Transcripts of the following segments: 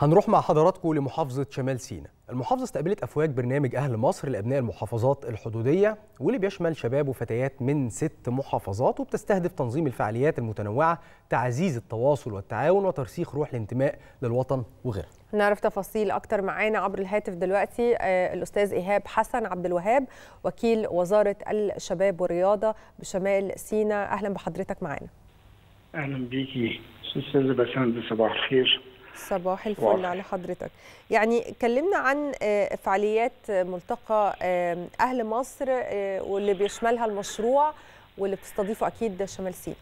هنروح مع حضراتكم لمحافظة شمال سيناء المحافظة استقبلت أفواج برنامج أهل مصر لأبناء المحافظات الحدودية واللي بيشمل شباب وفتيات من ست محافظات وبتستهدف تنظيم الفعاليات المتنوعة تعزيز التواصل والتعاون وترسيخ روح الانتماء للوطن وغيرها نعرف تفاصيل أكتر معانا عبر الهاتف دلوقتي آه، الأستاذ إيهاب حسن عبد الوهاب وكيل وزارة الشباب والرياضة بشمال سيناء أهلا بحضرتك معانا اهلا بيكي استاذ بسام صباح الخير صباح الفل صباح. على حضرتك يعني كلمنا عن آه، فعاليات ملتقى آه، أهل مصر آه، واللي بيشملها المشروع واللي بتستضيفه أكيد شمال سيناء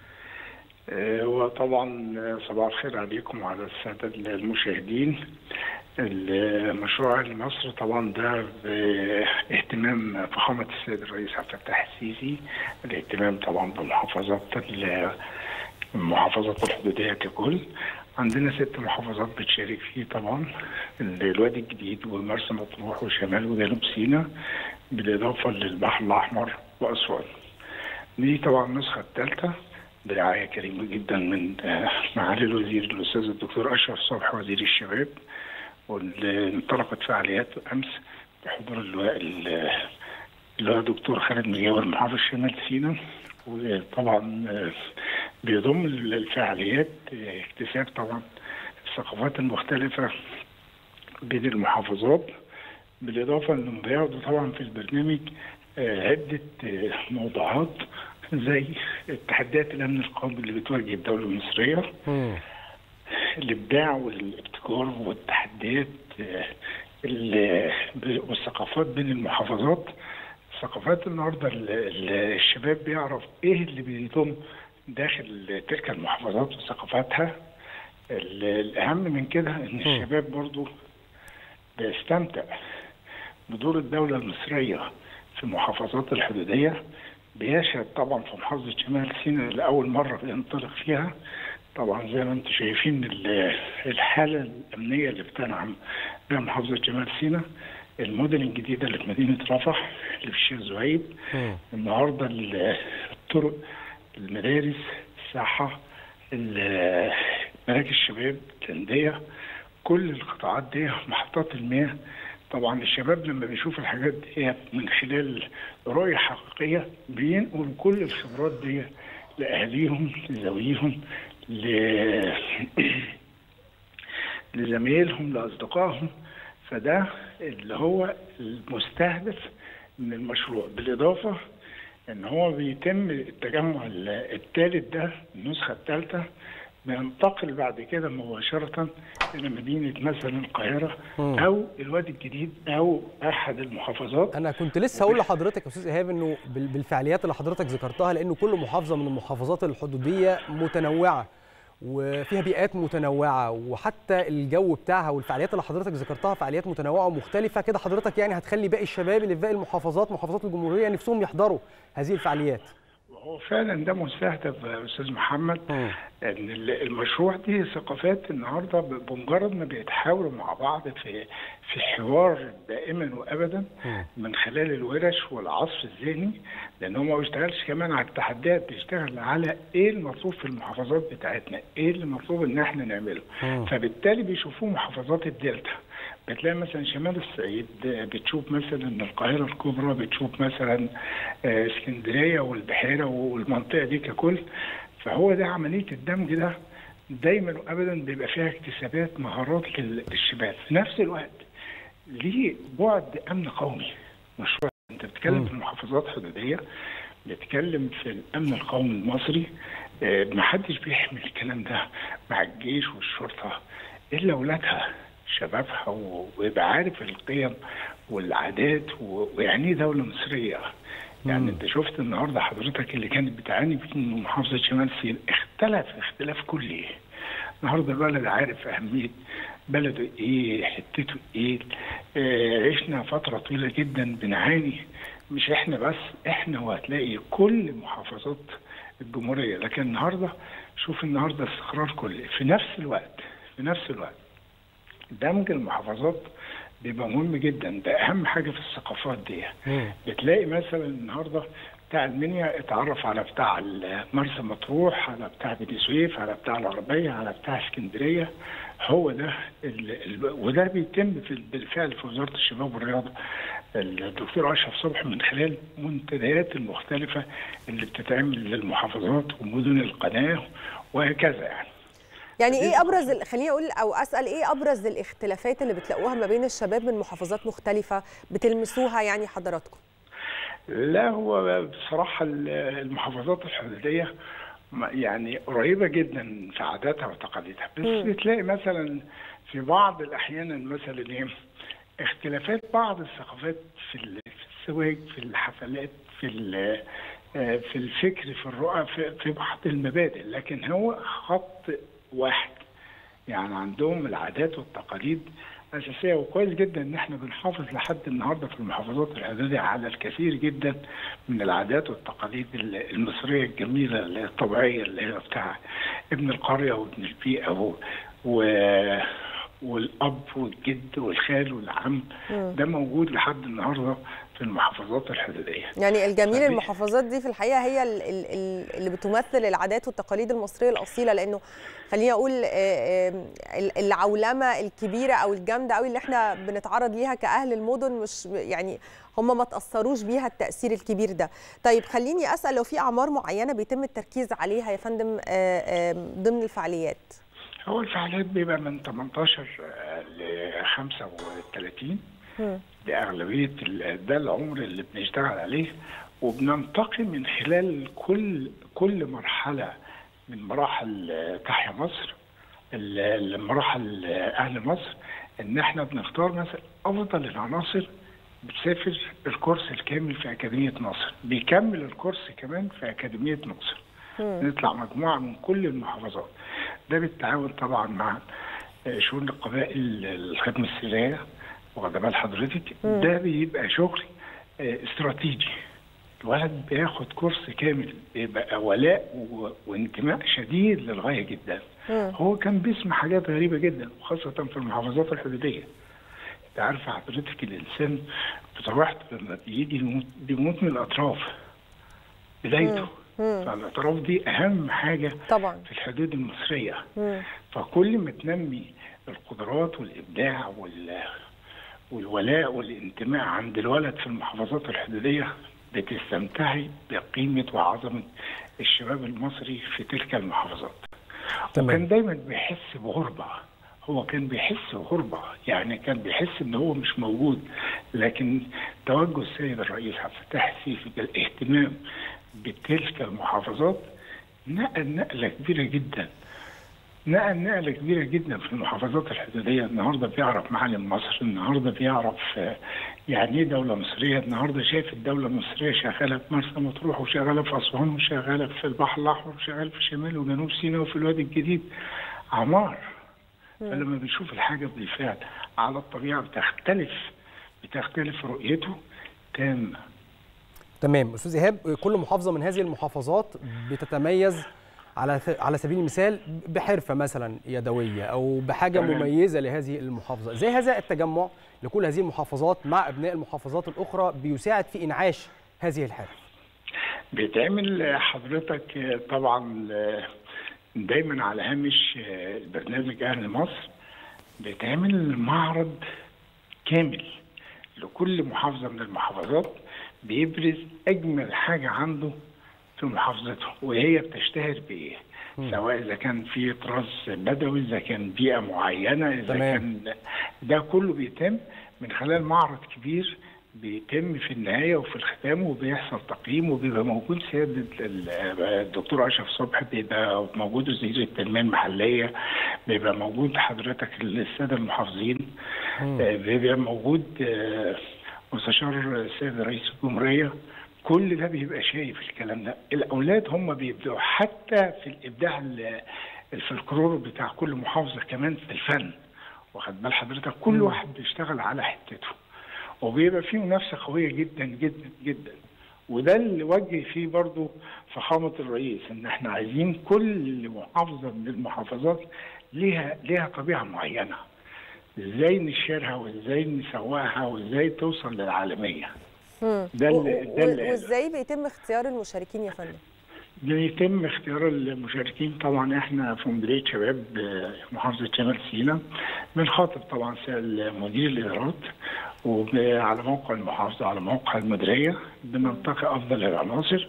آه، وطبعا آه، صباح الخير عليكم وعلى الساده المشاهدين المشروع أهل مصر طبعا ده باهتمام فخامه السيد الرئيس عبد الفتاح السيسي الاهتمام طبعا بمحافظات ال- المحافظات الحدوديه ككل عندنا ست محافظات بتشارك فيه طبعا الوادي الجديد ومرسى مطروح وشمال وجنوب سيناء بالاضافه للبحر الاحمر واسوان دي طبعا النسخه الثالثه برعايه كريمه جدا من آه، معالي الوزير الاستاذ الدكتور اشرف صبحي وزير الشباب واللي انطلقت فعاليات امس بحضور اللواء ال- اللواء الدكتور خالد مجاور محافظ شمال سيناء وطبعا آه، بيضم الفعاليات آه، اكتساب طبعا الثقافات المختلفه بين المحافظات بالاضافه انهم بياخدوا طبعا في البرنامج آه، عده آه، موضوعات زي التحديات الامن القومي اللي بتواجه الدوله المصريه الابداع والابتكار والتحديات آه، ال- والثقافات بين المحافظات ثقافات النهارده ال- ال- الشباب بيعرف ايه اللي بيتم داخل تلك المحافظات وثقافاتها ال- الاهم من كده ان الشباب برضو بيستمتع بدور الدوله المصريه في المحافظات الحدوديه بيشهد طبعا في محافظه شمال سيناء لاول مره بينطلق فيها طبعا زي ما انتم شايفين ال- الحاله الامنيه اللي بتنعم بها محافظه شمال سيناء المدن الجديده اللي في مدينه رفح اللي في الشيخ زويد النهارده ال- الطرق المدارس الصحه ال- مراكز الشباب الانديه كل القطاعات دي محطات المياه طبعا الشباب لما بيشوف الحاجات دي من خلال رؤية حقيقية بينقلوا كل الخبرات دي لأهاليهم لذويهم ل... لزمايلهم لأصدقائهم فده اللي هو المستهدف من المشروع بالإضافة ان هو بيتم التجمع الثالث ده النسخه الثالثه بينتقل بعد كده مباشره الى مدينه مثلا القاهره مم. او الوادي الجديد او احد المحافظات أنا كنت لسه هقول لحضرتك يا أستاذ إيهاب إنه بال- بالفعاليات اللي حضرتك ذكرتها لأنه كل محافظة من المحافظات الحدودية متنوعة وفيها بيئات متنوعة وحتى الجو بتاعها والفعاليات اللي حضرتك ذكرتها فعاليات متنوعة ومختلفة كده حضرتك يعني هتخلي باقي الشباب اللي في باقي المحافظات محافظات الجمهورية نفسهم يحضروا هذه الفعاليات وهو فعلا ده مستهدف يا استاذ محمد مم. ان ال- المشروع دي ثقافات النهارده ب- بمجرد ما بيتحاوروا مع بعض في في حوار دائما وابدا مم. من خلال الورش والعصف الذهني لان هو ما بيشتغلش كمان على التحديات بيشتغل على ايه المطلوب في المحافظات بتاعتنا ايه اللي مطلوب ان احنا نعمله مم. فبالتالي بيشوفوه محافظات الدلتا بتلاقي مثلا شمال الصعيد بتشوف مثلا القاهره الكبرى بتشوف مثلا آه، اسكندريه والبحيره والمنطقه دي ككل فهو ده عمليه الدمج ده دايما وابدا بيبقى فيها اكتسابات مهارات لل- للشباب في نفس الوقت ليه بعد امن قومي مشروع انت بتتكلم في محافظات حدوديه بتتكلم في الامن القومي المصري آه، محدش بيحمل الكلام ده مع الجيش والشرطه الا اولادها شبابها و- ويبقى عارف القيم والعادات و- ويعني ايه دوله مصريه يعني انت شفت النهارده حضرتك اللي كانت بتعاني منه محافظه شمال سيناء اختلف اختلاف كلي النهارده البلد عارف اهميه بلده ايه حتته ايه آه عشنا فتره طويله جدا بنعاني مش احنا بس احنا وهتلاقي كل محافظات الجمهوريه لكن النهارده شوف النهارده استقرار كلي في نفس الوقت في نفس الوقت دمج المحافظات بيبقى مهم جدا ده اهم حاجه في الثقافات دي مم. بتلاقي مثلا النهارده بتاع المنيا اتعرف على بتاع مرسى مطروح على بتاع بني سويف على بتاع الغربيه على بتاع اسكندريه هو ده ال... ال... وده بيتم في بالفعل في وزاره الشباب والرياضه الدكتور اشرف صبحي من خلال المنتديات المختلفه اللي بتتعمل للمحافظات ومدن القناه وهكذا يعني يعني ايه ابرز ال- خليني اقول او اسال ايه ابرز الاختلافات اللي بتلاقوها ما بين الشباب من محافظات مختلفه بتلمسوها يعني حضراتكم لا هو بصراحة المحافظات الحدودية يعني قريبة جدا في عاداتها وتقاليدها بس مم. بتلاقي مثلا في بعض الأحيان مثلا إيه اختلافات بعض الثقافات في ال- في الزواج في الحفلات في ال- آه، في الفكر في الرؤى في في بعض المبادئ لكن هو خط واحد يعني عندهم العادات والتقاليد أساسية وكويس جدا إن إحنا بنحافظ لحد النهاردة في المحافظات الحدودية على الكثير جدا من العادات والتقاليد ال- المصرية الجميلة اللي هي الطبيعية اللي هي بتاع ابن القرية وابن البيئة و... و... والأب والجد والخال والعم ده موجود لحد النهاردة في المحافظات الحدودية يعني الجميل صحيح. المحافظات دي في الحقيقه هي ال- ال- ال- اللي بتمثل العادات والتقاليد المصريه الاصيله لانه خليني اقول آه، آه، ال- العولمه الكبيره او الجامده قوي اللي احنا بنتعرض ليها كاهل المدن مش يعني هم ما تاثروش بيها التاثير الكبير ده طيب خليني اسال لو في اعمار معينه بيتم التركيز عليها يا فندم آه، آه، ضمن الفعاليات هو الفعاليات بيبقى من 18 ل 35 مم. بأغلبية ال- ده العمر اللي بنشتغل عليه وبننتقي من خلال كل كل مرحلة من مراحل آه، تحيا مصر ال- المراحل آه، أهل مصر إن إحنا بنختار مثلا أفضل العناصر بتسافر الكورس الكامل في أكاديمية نصر بيكمل الكورس كمان في أكاديمية نصر نطلع مجموعة من كل المحافظات ده بالتعاون طبعا مع آه، شؤون القبائل الخدمة السرية واخد بال حضرتك ده بيبقى شغل آه، استراتيجي الولد بياخد كورس كامل بيبقى ولاء و- وانتماء شديد للغايه جدا هو كان بيسمع حاجات غريبه جدا وخاصه في المحافظات الحدوديه انت عارفه حضرتك الانسان بطبيعته لما بيجي يموت بيموت من الاطراف بدايته فالاطراف دي اهم حاجه طبعا في الحدود المصريه مم. فكل ما تنمي القدرات والابداع وال والولاء والانتماء عند الولد في المحافظات الحدوديه بتستمتعي بقيمه وعظمه الشباب المصري في تلك المحافظات. تمام. وكان دايما بيحس بغربه هو كان بيحس بغربه يعني كان بيحس ان هو مش موجود لكن توجه السيد الرئيس عبد الفتاح السيسي بالاهتمام بتلك المحافظات نقل نقله كبيره جدا نقل نقله كبيره جدا في المحافظات الحدوديه النهارده بيعرف معالم مصر النهارده بيعرف آه، يعني ايه دوله مصريه النهارده شايف الدوله المصريه شغاله في مرسى مطروح وشغاله في اسوان وشغاله في البحر الاحمر وشغاله في شمال وجنوب سيناء وفي الوادي الجديد عمار فلما بنشوف الحاجه بالفعل على الطبيعه بتختلف بتختلف رؤيته تامه تمام استاذ ايهاب كل محافظه من هذه المحافظات بتتميز على على سبيل المثال بحرفه مثلا يدويه او بحاجه تمام. مميزه لهذه المحافظه زي هذا التجمع لكل هذه المحافظات مع ابناء المحافظات الاخرى بيساعد في انعاش هذه الحرف بيتعمل حضرتك طبعا دايما على هامش البرنامج اهل مصر بيتعمل معرض كامل لكل محافظه من المحافظات بيبرز اجمل حاجه عنده في محافظته وهي بتشتهر بايه سواء اذا كان في طراز بدوي اذا كان بيئه معينه اذا تمام. كان ده كله بيتم من خلال معرض كبير بيتم في النهايه وفي الختام وبيحصل تقييم وبيبقى موجود سياده ال- الدكتور اشرف صبحي بيبقى موجود وزير التنميه المحليه بيبقى موجود حضرتك الساده المحافظين آه، بيبقى موجود آه، مستشار السيد رئيس الجمهوريه كل ده بيبقى شايف الكلام ده الاولاد هم بيبدأوا حتى في الابداع ال- الفلكلور بتاع كل محافظه كمان في الفن واخد بال حضرتك كل واحد بيشتغل على حتته وبيبقى فيه منافسه قويه جدا جدا جدا وده اللي وجه فيه برضو فخامه الرئيس ان احنا عايزين كل محافظه من المحافظات ليها ليها طبيعه معينه ازاي نشيرها وازاي نسوقها وازاي توصل للعالميه ده اللي ده اللي وازاي بيتم اختيار المشاركين يا فندم؟ بيتم اختيار المشاركين طبعا احنا في مديريه شباب محافظه شمال سيناء بنخاطب طبعا مدير الادارات وعلى موقع المحافظه على موقع المديريه بنلتقي افضل العناصر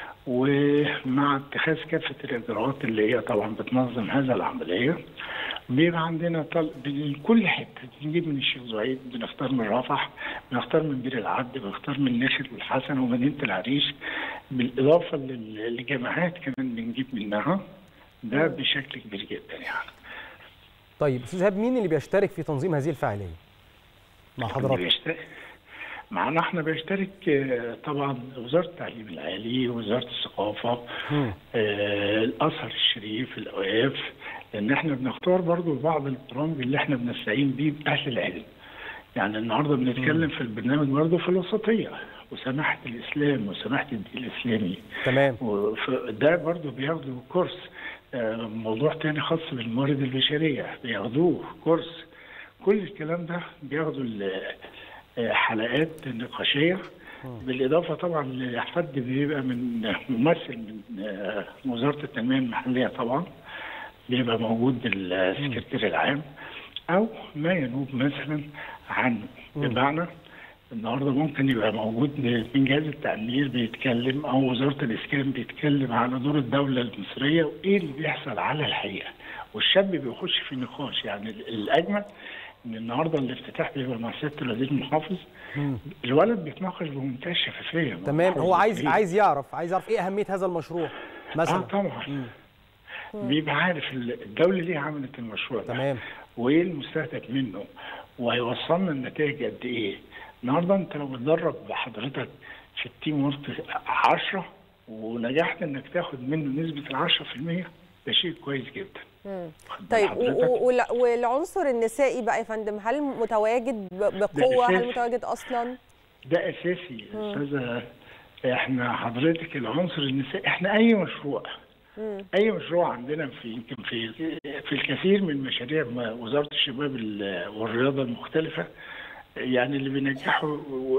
ومع اتخاذ كافه الاجراءات اللي هي طبعا بتنظم هذا العمليه بيبقى عندنا طل... من كل حته بنجيب من الشيخ زهيد بنختار من رفح بنختار من بير العبد بنختار من ناخل الحسن ومدينه العريش بالاضافه لجامعات كمان بنجيب منها ده بشكل كبير جدا يعني طيب استاذ ايهاب مين اللي بيشترك في تنظيم هذه الفعاليه؟ مع حضرتك بيشترك معنا احنا بيشترك طبعا وزاره التعليم العالي وزاره الثقافه آه الازهر الشريف الاوقاف لان احنا بنختار برضو بعض البرامج اللي احنا بنستعين بيه باهل العلم يعني النهارده بنتكلم في البرنامج برضه في الوسطيه وسماحه الاسلام وسماحه الدين الاسلامي تمام ده برضه بياخدوا كورس موضوع تاني خاص بالموارد البشريه بياخدوه كورس كل الكلام ده بياخدوا حلقات نقاشيه بالاضافه طبعا لحد بيبقى من ممثل من وزاره التنميه المحليه طبعا بيبقى موجود السكرتير العام او ما ينوب مثلا عنه بمعنى النهارده ممكن يبقى موجود من جهاز التعمير بيتكلم او وزاره الاسكان بيتكلم على دور الدوله المصريه وايه اللي بيحصل على الحقيقه والشاب بيخش في نقاش يعني الاجمل ان النهارده الافتتاح بيبقى مع سياده الوزير المحافظ الولد بيتناقش بمنتهى الشفافيه تمام هو عايز عايز يعرف عايز يعرف ايه اهميه هذا المشروع مثلا اه طبعا مم. بيبقى عارف الدوله ليه عملت المشروع ده تمام وايه المستهدف منه وهيوصلنا النتائج قد ايه النهارده انت لو بتدرب حضرتك في التيم وورك 10 ونجحت انك تاخد منه نسبه ال 10% ده شيء كويس جدا مم. طيب والعنصر النسائي بقى يا فندم هل متواجد بقوه هل متواجد اصلا ده اساسي استاذه احنا حضرتك العنصر النسائي احنا اي مشروع مم. اي مشروع عندنا في يمكن في في الكثير من مشاريع وزاره الشباب والرياضه المختلفه يعني اللي بينجحوا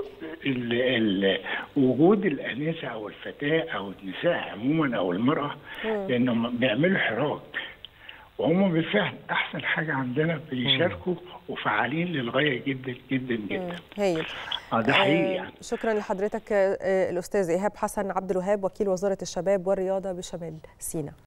وجود الانسه او الفتاه او النساء عموما او المراه لانهم بيعملوا حراك وهم بالفعل احسن حاجه عندنا بيشاركوا وفعالين للغايه جدا جدا جدا. هايل. اه ده حقيقي يعني. شكرا لحضرتك الاستاذ ايهاب حسن عبد الوهاب وكيل وزاره الشباب والرياضه بشمال سيناء.